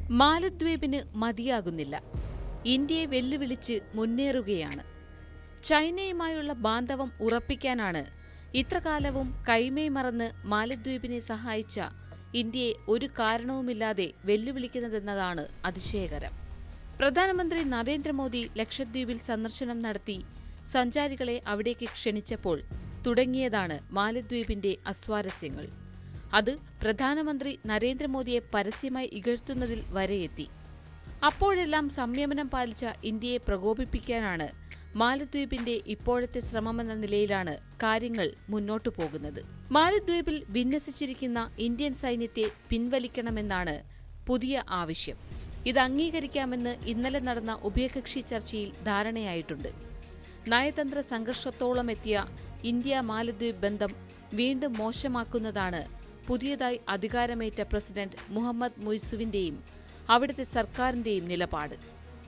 മാലദ്വീപിന് മതിയാകുന്നില്ല ഇന്ത്യയെ വെല്ലുവിളിച്ച് മുന്നേറുകയാണ് ചൈനയുമായുള്ള ബാന്ധവം ഉറപ്പിക്കാനാണ് ഇത്രകാലവും കൈമേ മറന്ന് മാലദ്വീപിനെ സഹായിച്ച ഇന്ത്യയെ ഒരു കാരണവുമില്ലാതെ വെല്ലുവിളിക്കുന്നതെന്നതാണ് അതിശയകരം പ്രധാനമന്ത്രി നരേന്ദ്രമോദി ലക്ഷദ്വീപിൽ സന്ദർശനം നടത്തി സഞ്ചാരികളെ അവിടേക്ക് ക്ഷണിച്ചപ്പോൾ തുടങ്ങിയതാണ് മാലദ്വീപിന്റെ അസ്വാരസ്യങ്ങൾ അത് പ്രധാനമന്ത്രി നരേന്ദ്രമോദിയെ പരസ്യമായി ഇകഴ്ത്തുന്നതിൽ വരെയെത്തി അപ്പോഴെല്ലാം സംയമനം പാലിച്ച ഇന്ത്യയെ പ്രകോപിപ്പിക്കാനാണ് മാലദ്വീപിന്റെ ഇപ്പോഴത്തെ ശ്രമമെന്ന നിലയിലാണ് കാര്യങ്ങൾ മുന്നോട്ടു പോകുന്നത് മാലദ്വീപിൽ വിന്യസിച്ചിരിക്കുന്ന ഇന്ത്യൻ സൈന്യത്തെ പിൻവലിക്കണമെന്നാണ് പുതിയ ആവശ്യം ഇത് അംഗീകരിക്കാമെന്ന് ഇന്നലെ നടന്ന ഉഭയകക്ഷി ചർച്ചയിൽ ധാരണയായിട്ടുണ്ട് നയതന്ത്ര സംഘർഷത്തോളം എത്തിയ ഇന്ത്യ മാലദ്വീപ് ബന്ധം വീണ്ടും മോശമാക്കുന്നതാണ് പുതിയതായി അധികാരമേറ്റ പ്രസിഡന്റ് മുഹമ്മദ് മുയ്സുവിന്റെയും അവിടുത്തെ സർക്കാരിന്റെയും നിലപാട്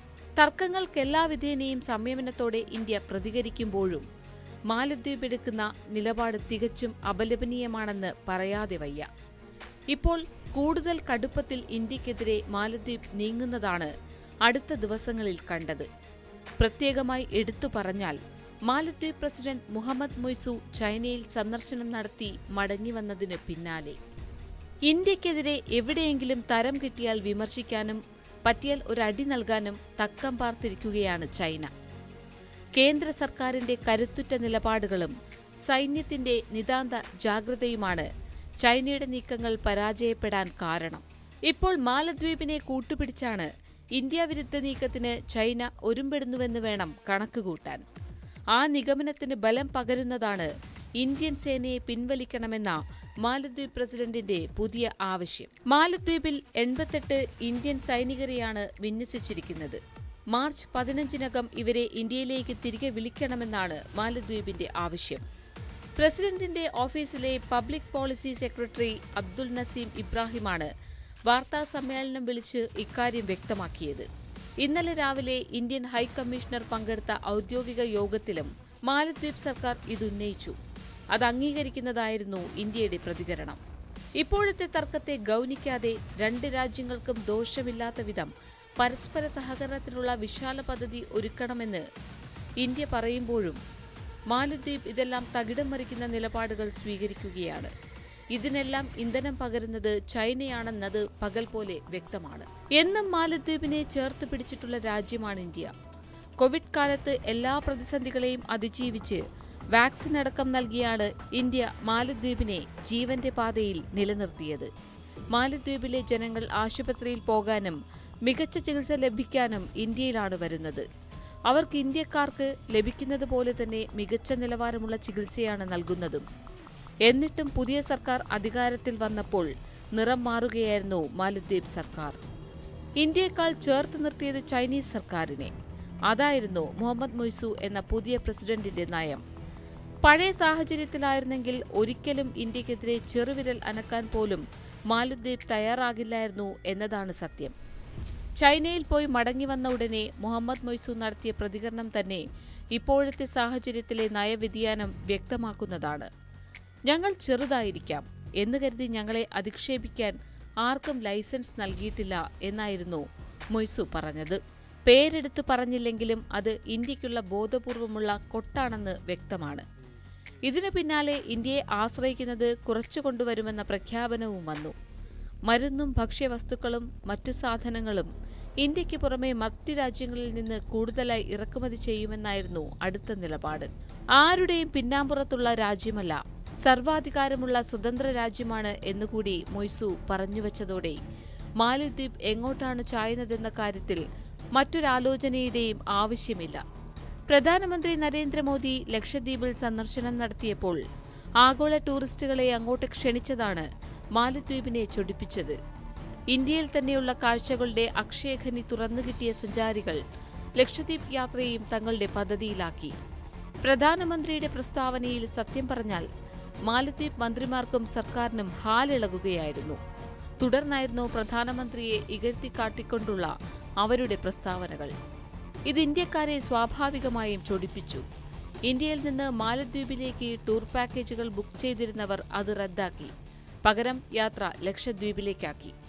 തർക്കങ്ങൾക്കെല്ലാവിധേനയും സംയമനത്തോടെ ഇന്ത്യ പ്രതികരിക്കുമ്പോഴും മാലദ്വീപ് എടുക്കുന്ന നിലപാട് തികച്ചും അപലപനീയമാണെന്ന് പറയാതെ വയ്യ ഇപ്പോൾ കൂടുതൽ കടുപ്പത്തിൽ ഇന്ത്യക്കെതിരെ മാലദ്വീപ് നീങ്ങുന്നതാണ് അടുത്ത ദിവസങ്ങളിൽ കണ്ടത് പ്രത്യേകമായി എടുത്തു പറഞ്ഞാൽ മാലദ്വീപ് പ്രസിഡന്റ് മുഹമ്മദ് മൊയ്സു ചൈനയിൽ സന്ദർശനം നടത്തി മടങ്ങിവന്നതിന് പിന്നാലെ ഇന്ത്യക്കെതിരെ എവിടെയെങ്കിലും തരം കിട്ടിയാൽ വിമർശിക്കാനും പറ്റിയാൽ ഒരടി നൽകാനും തക്കം പാർത്തിരിക്കുകയാണ് ചൈന കേന്ദ്ര സർക്കാരിന്റെ കരുത്തുറ്റ നിലപാടുകളും സൈന്യത്തിന്റെ നിതാന്ത ജാഗ്രതയുമാണ് ചൈനയുടെ നീക്കങ്ങൾ പരാജയപ്പെടാൻ കാരണം ഇപ്പോൾ മാലദ്വീപിനെ കൂട്ടുപിടിച്ചാണ് ഇന്ത്യ വിരുദ്ധ നീക്കത്തിന് ചൈന ഒരുമ്പെടുന്നുവെന്ന് വേണം കണക്കുകൂട്ടാൻ ആ നിഗമനത്തിന് ബലം പകരുന്നതാണ് ഇന്ത്യൻ സേനയെ പിൻവലിക്കണമെന്ന മാലദ്വീപ് പ്രസിഡന്റിന്റെ പുതിയ ആവശ്യം മാലദ്വീപിൽ എൺപത്തെട്ട് ഇന്ത്യൻ സൈനികരെയാണ് വിന്യസിച്ചിരിക്കുന്നത് മാർച്ച് പതിനഞ്ചിനകം ഇവരെ ഇന്ത്യയിലേക്ക് തിരികെ വിളിക്കണമെന്നാണ് മാലദ്വീപിന്റെ ആവശ്യം പ്രസിഡന്റിന്റെ ഓഫീസിലെ public policy secretary Abdul Naseem ഇബ്രാഹിമാണ് വാർത്താ സമ്മേളനം വിളിച്ച് ഇക്കാര്യം വ്യക്തമാക്കിയത് ഇന്നലെ രാവിലെ ഇന്ത്യൻ ഹൈക്കമ്മീഷണർ പങ്കെടുത്ത ഔദ്യോഗിക യോഗത്തിലും മാലദ്വീപ് സർക്കാർ ഇതുന്നയിച്ചു അത് അംഗീകരിക്കുന്നതായിരുന്നു ഇന്ത്യയുടെ പ്രതികരണം ഇപ്പോഴത്തെ തർക്കത്തെ ഗൗനിക്കാതെ രണ്ട് രാജ്യങ്ങൾക്കും ദോഷമില്ലാത്ത വിധം പരസ്പര സഹകരണത്തിനുള്ള വിശാല പദ്ധതി ഒരുക്കണമെന്ന് ഇന്ത്യ പറയുമ്പോഴും മാലദ്വീപ് ഇതെല്ലാം തകിടം മറിക്കുന്ന നിലപാടുകൾ സ്വീകരിക്കുകയാണ് ഇതിനെല്ലാം ഇന്ധനം പകരുന്നത് ചൈനയാണെന്നത് പകൽ പോലെ വ്യക്തമാണ് എന്നും മാലദ്വീപിനെ ചേർത്ത് പിടിച്ചിട്ടുള്ള രാജ്യമാണ് ഇന്ത്യ കോവിഡ് കാലത്ത് എല്ലാ പ്രതിസന്ധികളെയും അതിജീവിച്ച് വാക്സിൻ അടക്കം നൽകിയാണ് ഇന്ത്യ മാലദ്വീപിനെ ജീവന്റെ പാതയിൽ നിലനിർത്തിയത് മാലദ്വീപിലെ ജനങ്ങൾ ആശുപത്രിയിൽ പോകാനും മികച്ച ചികിത്സ ലഭിക്കാനും ഇന്ത്യയിലാണ് വരുന്നത് അവർക്ക് ഇന്ത്യക്കാർക്ക് ലഭിക്കുന്നത് പോലെ തന്നെ മികച്ച നിലവാരമുള്ള ചികിത്സയാണ് നൽകുന്നതും എന്നിട്ടും പുതിയ സർക്കാർ അധികാരത്തിൽ വന്നപ്പോൾ നിറം മാറുകയായിരുന്നു മാലദ്വീപ് സർക്കാർ ഇന്ത്യയെക്കാൾ ചേർത്ത് നിർത്തിയത് ചൈനീസ് സർക്കാരിനെ അതായിരുന്നു മുഹമ്മദ് മൊയ്സു എന്ന പുതിയ പ്രസിഡന്റിന്റെ നയം പഴയ സാഹചര്യത്തിലായിരുന്നെങ്കിൽ ഒരിക്കലും ഇന്ത്യക്കെതിരെ ചെറുവിരൽ അനക്കാൻ പോലും മാലദ്വീപ് തയ്യാറാകില്ലായിരുന്നു എന്നതാണ് സത്യം ചൈനയിൽ പോയി മടങ്ങി വന്ന ഉടനെ മുഹമ്മദ് മൊയ്സു നടത്തിയ പ്രതികരണം തന്നെ ഇപ്പോഴത്തെ സാഹചര്യത്തിലെ നയവ്യതിയാനം വ്യക്തമാക്കുന്നതാണ് ഞങ്ങൾ ചെറുതായിരിക്കാം എന്ന് കരുതി ഞങ്ങളെ അധിക്ഷേപിക്കാൻ ആർക്കും ലൈസൻസ് നൽകിയിട്ടില്ല എന്നായിരുന്നു മൊയ്സു പറഞ്ഞത് പേരെടുത്തു പറഞ്ഞില്ലെങ്കിലും അത് ഇന്ത്യക്കുള്ള ബോധപൂർവമുള്ള കൊട്ടാണെന്ന് വ്യക്തമാണ് ഇതിനു പിന്നാലെ ഇന്ത്യയെ ആശ്രയിക്കുന്നത് കുറച്ചു കൊണ്ടുവരുമെന്ന പ്രഖ്യാപനവും വന്നു മരുന്നും ഭക്ഷ്യവസ്തുക്കളും മറ്റു സാധനങ്ങളും ഇന്ത്യക്ക് പുറമെ മറ്റ് രാജ്യങ്ങളിൽ നിന്ന് കൂടുതലായി ഇറക്കുമതി ചെയ്യുമെന്നായിരുന്നു അടുത്ത നിലപാട് ആരുടെയും പിന്നാമ്പുറത്തുള്ള രാജ്യമല്ല സർവാധികാരമുള്ള സ്വതന്ത്ര രാജ്യമാണ് എന്നുകൂടി മൊയ്സു പറഞ്ഞുവച്ചതോടെ മാലദ്വീപ് എങ്ങോട്ടാണ് ചായുന്നതെന്ന കാര്യത്തിൽ മറ്റൊരാലോചനയുടെയും ആവശ്യമില്ല പ്രധാനമന്ത്രി നരേന്ദ്രമോദി ലക്ഷദ്വീപിൽ സന്ദർശനം നടത്തിയപ്പോൾ ആഗോള ടൂറിസ്റ്റുകളെ അങ്ങോട്ട് ക്ഷണിച്ചതാണ് മാലദ്വീപിനെ ചൊടിപ്പിച്ചത് ഇന്ത്യയിൽ തന്നെയുള്ള കാഴ്ചകളുടെ അക്ഷയഖനി തുറന്നു കിട്ടിയ സഞ്ചാരികൾ ലക്ഷദ്വീപ് യാത്രയും തങ്ങളുടെ പദ്ധതിയിലാക്കി പ്രധാനമന്ത്രിയുടെ പ്രസ്താവനയിൽ സത്യം പറഞ്ഞാൽ മാലദ്വീപ് മന്ത്രിമാർക്കും സർക്കാരിനും ഹാലിളകുകയായിരുന്നു തുടർന്നായിരുന്നു പ്രധാനമന്ത്രിയെ ഇകഴ്ത്തിക്കാട്ടിക്കൊണ്ടുള്ള അവരുടെ പ്രസ്താവനകൾ ഇത് ഇന്ത്യക്കാരെ സ്വാഭാവികമായും ചൊടിപ്പിച്ചു ഇന്ത്യയിൽ നിന്ന് മാലദ്വീപിലേക്ക് ടൂർ പാക്കേജുകൾ ബുക്ക് ചെയ്തിരുന്നവർ അത് റദ്ദാക്കി പകരം യാത്ര ലക്ഷദ്വീപിലേക്കാക്കി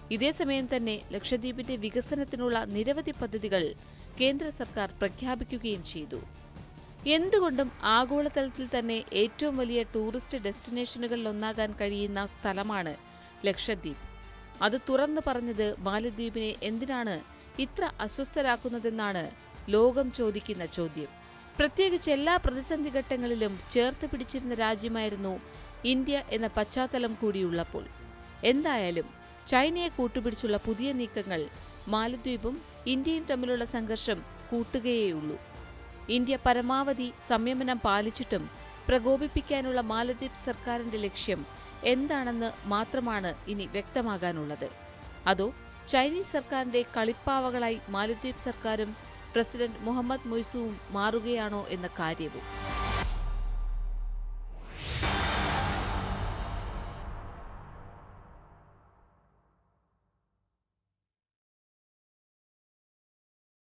ഇതേസമയം തന്നെ ലക്ഷദ്വീപിന്റെ വികസനത്തിനുള്ള നിരവധി പദ്ധതികൾ കേന്ദ്ര സർക്കാർ പ്രഖ്യാപിക്കുകയും ചെയ്തു എന്തുകൊണ്ടും ആഗോളതലത്തിൽ തന്നെ ഏറ്റവും വലിയ ടൂറിസ്റ്റ് ഡെസ്റ്റിനേഷനുകളിലൊന്നാകാൻ കഴിയുന്ന സ്ഥലമാണ് ലക്ഷദ്വീപ് അത് തുറന്നു പറഞ്ഞത് മാലദ്വീപിനെ എന്തിനാണ് ഇത്ര അസ്വസ്ഥരാക്കുന്നതെന്നാണ് ലോകം ചോദിക്കുന്ന ചോദ്യം പ്രത്യേകിച്ച് എല്ലാ പ്രതിസന്ധി ഘട്ടങ്ങളിലും ചേർത്ത് പിടിച്ചിരുന്ന രാജ്യമായിരുന്നു ഇന്ത്യ എന്ന പശ്ചാത്തലം കൂടിയുള്ളപ്പോൾ എന്തായാലും ചൈനയെ കൂട്ടുപിടിച്ചുള്ള പുതിയ നീക്കങ്ങൾ മാലദ്വീപും ഇന്ത്യയും തമ്മിലുള്ള സംഘർഷം കൂട്ടുകയേയുള്ളൂ ഇന്ത്യ പരമാവധി സംയമനം പാലിച്ചിട്ടും പ്രകോപിപ്പിക്കാനുള്ള മാലദ്വീപ് സർക്കാരിന്റെ ലക്ഷ്യം എന്താണെന്ന് മാത്രമാണ് ഇനി വ്യക്തമാകാനുള്ളത് അതോ ചൈനീസ് സർക്കാരിന്റെ കളിപ്പാവകളായി മാലദ്വീപ് സർക്കാരും പ്രസിഡന്റ് മുഹമ്മദ് മൊയ്സുവും മാറുകയാണോ എന്ന കാര്യവും